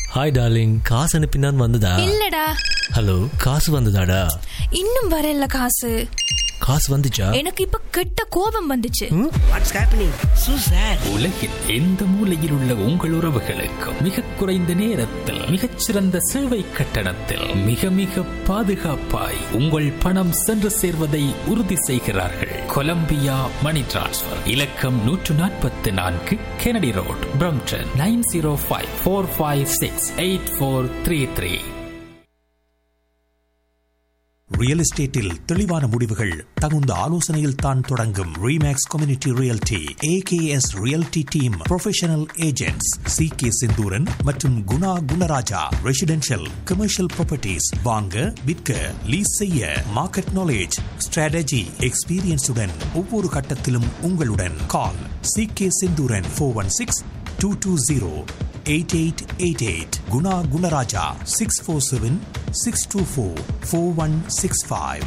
Hi darling காசு அனுப்பினான் வந்ததா இல்லடா ஹலோ காசு வந்ததாடா இன்னும் வரல காசு காசு வந்துச்சா எனக்கு இப்ப கெட்ட கோபம் வந்துச்சு வாட்ஸ் ஹேப்பனிங் சூ சார் உலகில் எந்த மூலையில் உள்ள உங்கள் உறவுகளுக்கு மிக குறைந்த நேரத்தில் மிகச்சிறந்த சேவை கட்டணத்தில் மிக மிக பாதுகாப்பாய் உங்கள் பணம் சென்று சேர்வதை உறுதி செய்கிறார்கள் கொலம்பியா மணி டிரான்ஸ்ஃபர் இலக்கம் நூற்று நாற்பத்தி நான்கு Kennedy road Brampton nine zero five four five six eight four three three real எஸ்டேட்டில் தெளிவான முடிவுகள் தகுந்த ஆலோசனையில் தான் தொடங்கும் Remax community realty AKS realty team professional agents C K Senthooran மற்றும் Guna Gunaraja residential commercial properties வாங்க விற்க லீஸ் செய்ய மார்க்கெட் நாலேஜ் ஸ்ட்ராட்டஜி எக்ஸ்பீரியன்ஸுடன் ஒவ்வொரு கட்டத்திலும் உங்களுடன் call C K Senthooran four one six two two zero eight eight eight eight Guna Gunaraja six four seven six two four four one six five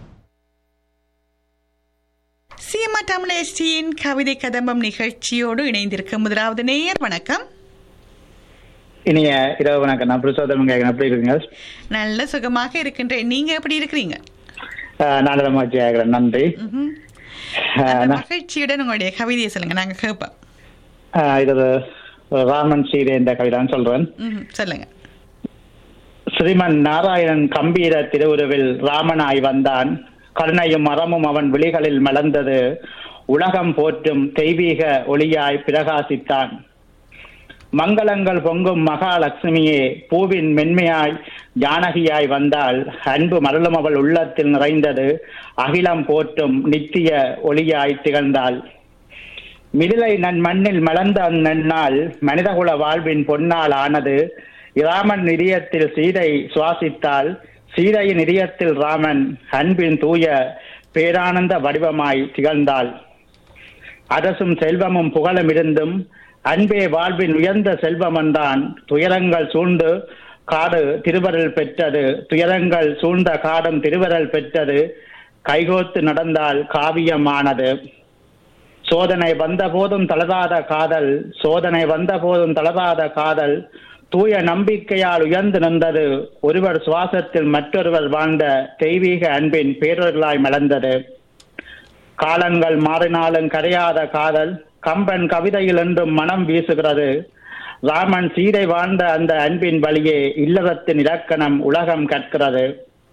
சிஎம்ஆ தமிழேஷ்டியின் கவிதை கதம்பம் நிகழ்ச்சியோடு இணைந்திருக்கும் முதலாவது நேயர் வணக்கம் இனிய இரவு வணக்கம் நான் புருஷோத்தமன் கேட்கிறேன் எப்படி இருக்கீங்க நல்ல சுகமாக இருக்கின்றேன் நீங்க எப்படி இருக்கிறீங்க ஆஹ் நான் நலமாச்சி ஆகிறேன் நன்றி ம்ஹும். ஆஹ் அந்த நான்- மகிழ்ச்சியுடன் உங்களுடைய கவிதையை சொல்லுங்க நாங்க கேட்போம் ஆஹ் இது ஒரு ராமன் சீதை என்ற கவிதான் சொல்றேன் ம்ஹும். சொல்லுங்க ஸ்ரீமன் நாராயணன் கம்பீர திருவுருவில் ராமனாய் வந்தான் கருணையும் மரமும் அவன் விழிகளில் மலர்ந்தது உலகம் போற்றும் தெய்வீக ஒளியாய் பிரகாசித்தான் மங்களங்கள் பொங்கும் மகாலட்சுமியே பூவின் மென்மையாய் ஜானகியாய் வந்தால் அன்பு மரலும் அவள் உள்ளத்தில் நிறைந்தது அகிலம் போற்றும் நித்திய ஒளியாய் திகழ்ந்தாள் மிதிலை நன் மண்ணில் மலர்ந்த அந்நன்னாள் மனிதகுல வாழ்வின் பொன்னால் ஆனது ராமன் இதயத்தில் சீதை சுவாசித்தால் சீதையின் இதயத்தில் ராமன் அன்பின் தூய பேரானந்த வடிவமாய் திகழ்ந்தாள் அரசும் செல்வமும் புகழும் இருந்தும் அன்பே வாழ்வின் உயர்ந்த செல்வம் என்றான் துயரங்கள் சூழ்ந்து காடு திருவரல் பெற்றது துயரங்கள் சூழ்ந்த காடும் திருவரல் பெற்றது கைகோத்து நடந்தால் காவியமானது சோதனை வந்த போதும் தளராத காதல் சோதனை வந்த போதும் தளராத காதல் தூய நம்பிக்கையால் உயர்ந்து நின்றது ஒருவர் சுவாசத்தில் மற்றொருவர் வாழ்ந்த தெய்வீக அன்பின் பேரொருளாய் மலர்ந்தது காலங்கள் மாறினாலும் கரையாத காதல் கம்பன் கவிதையில் என்றும் மனம் வீசுகிறது ராமன் சீதை வாழ்ந்த அந்த அன்பின் வழியே இல்லறத்தின் இலக்கணம் உலகம் கற்கிறது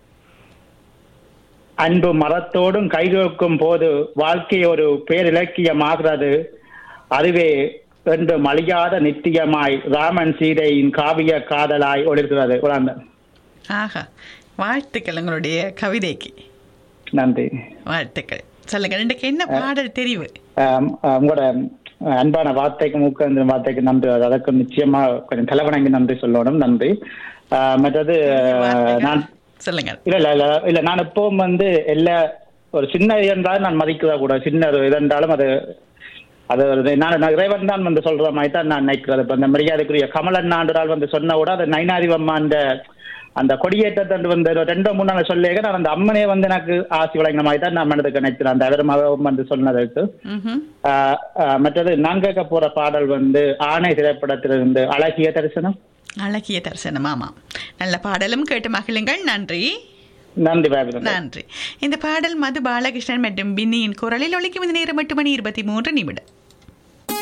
அன்பு மரத்தோடும் கைகோக்கும் போது வாழ்க்கை ஒரு பேரிலக்கியமாகிறது அதுவே என்று மலியாத நித்தியமாய் ராமன் சீதையின் காவிய காதலாய் ஒளிர்கிறது உணர்ந்தேன் ஆஹா வாழ்த்துக்கள் உங்களுடைய கவிதைக்கு நன்றி வாழ்த்துக்கள் சொல்லுங்க ரெண்டுக்கு என்ன பாடல் தெரிவு ஆம், ஆ, உங்களோட அன்பான வார்த்தைக்கு மூக்க வார்த்தைக்கு நன்றி அதற்கு நிச்சயமா கொஞ்சம் தலைவணங்கி நன்றி சொல்லணும் நன்றி ஆ, மற்றது நான் சொல்லுங்க இல்ல இல்ல இல்ல இல்ல நான் எப்பவும் வந்து எல்லா ஒரு சின்ன இது என்றாலும் நான் மதிக்கிறதா கூட சின்ன ஒரு இது என்றாலும் அது அது ஒரு நான் நான் இறைவன் தான் வந்து சொல்ற மாதிரி தான் நான் நினைக்கிறது இப்ப இந்த மரியாதைக்குரிய கமலன் ஆண்டுறால் வந்து சொன்ன கூட அது நைனாதிவம்மா அந்த அந்த கொடியேற்றத்தை வந்து ஒரு ரெண்டோ மூணு நாள் சொல்லியே நான் அந்த அம்மனே வந்து எனக்கு ஆசி வழங்கின மாதிரி தான் நான் மனதுக்கு நினைக்கிறேன் அந்த அவரும் வந்து சொன்னதற்கு ம்ஹும். ஆஹ் ஆஹ் மற்றது நான் கேட்க போற பாடல் வந்து ஆணை திரைப்படத்திலிருந்து அழகிய தரிசனம் அழகிய தரிசனம் ஆமாம் நல்ல பாடலும் கேட்டு மகிழுங்கள் நன்றி நன்றி பாபி நன்றி இந்த பாடல் மது பாலகிருஷ்ணன் மற்றும் பின்னியின் குரலில் ஒழிக்கும் இந்த நேரம் எட்டு மணி இருபத்தி மூன்று நிமிடம்